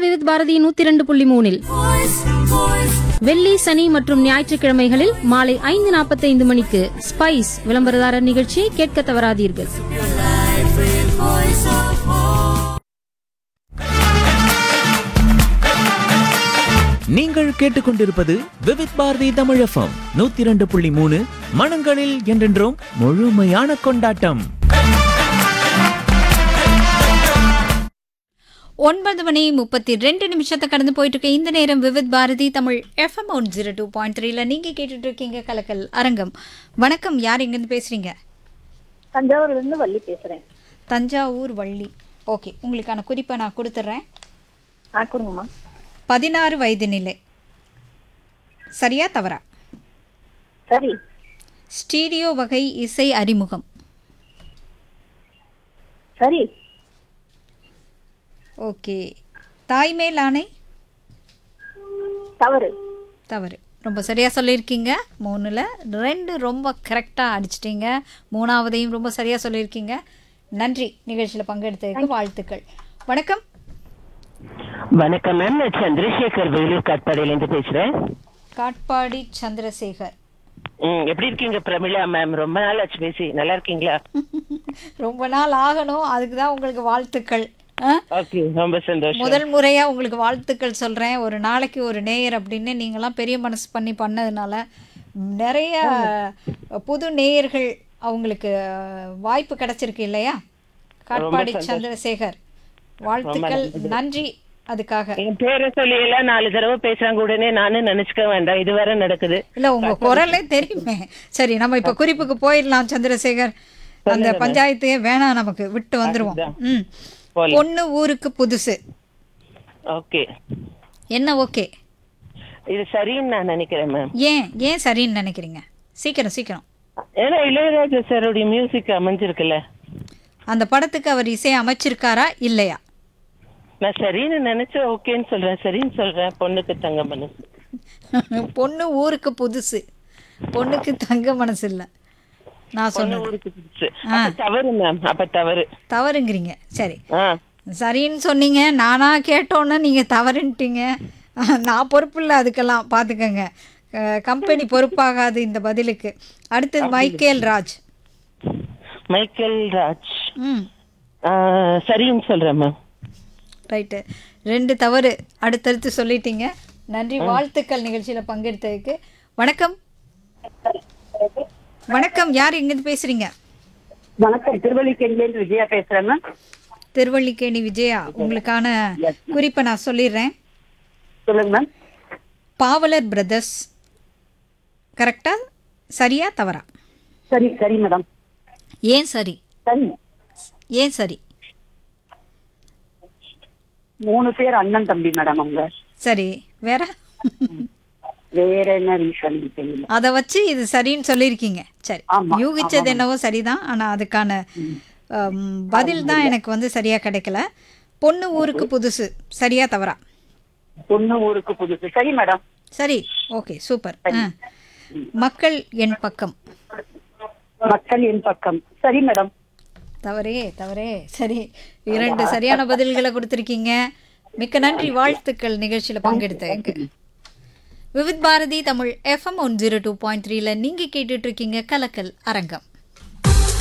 விவித் பாரதி நூத்தி ரெண்டு புள்ளி மூணில் வெள்ளி சனி மற்றும் ஞாயிற்றுக்கிழமைகளில் மாலை ஐந்து நாற்பத்தைந்து மணிக்கு ஸ்பைஸ் விளம்பரதாரர் நிகழ்ச்சியை கேட்க தவறாதீர்கள் நீங்கள் கேட்டுக்கொண்டிருப்பது விவித் பாரதி தமிழ் எஃப்எம் நூத்தி இரண்டு புள்ளி மூணு மனங்களில் என்றென்றும் முழுமையான கொண்டாட்டம் ஒன்பது மணி முப்பத்தி ரெண்டு நிமிஷத்தை கடந்து போயிட்டு இருக்கு இந்த நேரம் Vividh Bharati Tamil FM one zero two point த்ரீல நீங்க கேட்டுட்டு இருக்கீங்க கலக்கல் அரங்கம் வணக்கம் யார் எங்கேருந்து பேசுறீங்க தஞ்சாவூர்ல இருந்து வள்ளி பேசுறேன் தஞ்சாவூர் வள்ளி ஓகே உங்களுக்கான குறிப்பை நான் கொடுத்துட்றேன் ஆ கொடுங்கம்மா பதினாறு வயது நிலை சரியா தவறா சரி ஸ்டீரியோ வகை இசை அறிமுகம் சரி ஓகே தாய்மேல் ஆணை தவறு தவறு ரொம்ப சரியாக சொல்லியிருக்கீங்க மூணில் ரெண்டு ரொம்ப கரெக்டாக அடிச்சிட்டீங்க மூணாவதையும் ரொம்ப சரியாக சொல்லியிருக்கீங்க நன்றி நிகழ்ச்சியில் பங்கெடுத்ததுக்கு வாழ்த்துக்கள் வணக்கம் வணக்கம் மேம் நான் சந்திரசேகர் வேலூர் காட்பாடியிலேருந்து பேசுறேன் காட்பாடி சந்திரசேகர் ம், எப்படி இருக்கீங்க பிரமிளா மேம் ரொம்ப நாள் ஆச்சு பேசி நல்லா இருக்கீங்களா ரொம்ப நாள் ஆகணும் அதுக்கு தான் உங்களுக்கு வாழ்த்துக்கள் ஆ? ஓகே ரொம்ப சந்தோஷம் முதல் முறையாக உங்களுக்கு வாழ்த்துக்கள் சொல்கிறேன் ஒரு நாளைக்கு ஒரு நேயர் அப்படின்னு நீங்களாம் பெரிய மனசு பண்ணி பண்ணதுனால நிறைய புது நேயர்கள் அவங்களுக்கு வாய்ப்பு கிடைச்சிருக்கு இல்லையா காட்பாடி சந்திரசேகர் வாழ்த்துக்கள் நன்றி அதுக்காக என் பேரை சொல்லி எல்லாம் நாலு தடவை பேசுறாங்க உடனே நானும் நினைச்சுக்க வேண்டாம் இதுவரை நடக்குது இல்ல உங்க குரலே தெரியுமே சரி நம்ம இப்ப குறிப்புக்கு போயிடலாம் சந்திரசேகர் அந்த பஞ்சாயத்தையே வேணாம் நமக்கு விட்டு வந்துருவோம் ம் போலாம். பொண்ணு ஊருக்கு புதுசு ஓகே என்ன ஓகே இது சரின்னு நான் நினைக்கிறேன் மேம் ஏன் ஏன் சரின்னு நினைக்கிறீங்க சீக்கிரம் சீக்கிரம் ஏன்னா இளையராஜா சாரோடைய மியூசிக் அமைஞ்சிருக்குல்ல அந்த படத்துக்கு அவர் இசை அமைச்சிருக்காரா இல்லையா நான் சரின்னு நினைச்சேன் ஓகேன்னு சொல்றேன் சரின்னு சொல்றேன் பொண்ணுக்கு தங்க மனசு பொண்ணு ஊருக்கு புதுசு பொண்ணுக்கு தங்க மனசு இல்ல நான் பொண்ணு சொன்னது ஊருக்கு புதுசு. அப்ப தவறு மேம் அப்ப தவறு தவறுங்கிறீங்க சரி ஆ சரின்னு சொன்னீங்க நானா கேட்டோன்னு நீங்கள் தவறுன்ட்டீங்க நான் பொறுப்பு இல்லை அதுக்கெல்லாம் பார்த்துக்கங்க கம்பெனி பொறுப்பாகாது இந்த பதிலுக்கு அடுத்தது மைக்கேல் ராஜ் மைக்கேல் ராஜ் ம் ஆ, சரின்னு சொல்றேன் மேம் ரைட்டு ரெண்டு தவறு அடுத்தடுத்து சொல்லிட்டீங்க நன்றி வாழ்த்துக்கள் நிகழ்ச்சியில் பங்கெடுத்ததுக்கு வணக்கம் வணக்கம் யார் எங்கேருந்து பேசுறீங்க வணக்கம் திருவள்ளிக்கேணிலேருந்து விஜயா பேசுறேன் மேம் திருவள்ளிக்கேணி விஜயா உங்களுக்கான குறிப்பை நான் சொல்லிடுறேன் சொல்லுங்க மேம் பாவலர் பிரதர்ஸ் கரெக்டா சரியா தவறா சரி சரி மேடம் ஏன் சரி சரி ஏன் சரி மூணு பேர் அண்ணன் தம்பி மேடம் அவங்க சரி வேற வேற என்ன ரீசன் தெரியல அதை வச்சு இது சரின்னு சொல்லியிருக்கீங்க சரி ஆமா, யூகிச்சது என்னவோ சரிதான் ஆனா அதுக்கான அம், பதில் தான் எனக்கு வந்து சரியா கிடைக்கல பொண்ணு ஊருக்கு புதுசு சரியா தவறா பொண்ணு ஊருக்கு புதுசு சரி மேடம் சரி ஓகே சூப்பர் ஆ. மக்கள் என் பக்கம் மக்கள் என் பக்கம் சரி மேடம் தவறே தவறே சரி இரண்டு சரியான பதில்களை கொடுத்துருக்கீங்க மிக்க நன்றி வாழ்த்துக்கள் நிகழ்ச்சியில் பங்கெடுத்ததுக்கு Vividh Bharati Tamil FM one zero two point த்ரீல நீங்கள் கேட்டுட்டு இருக்கீங்க கலக்கல் அரங்கம்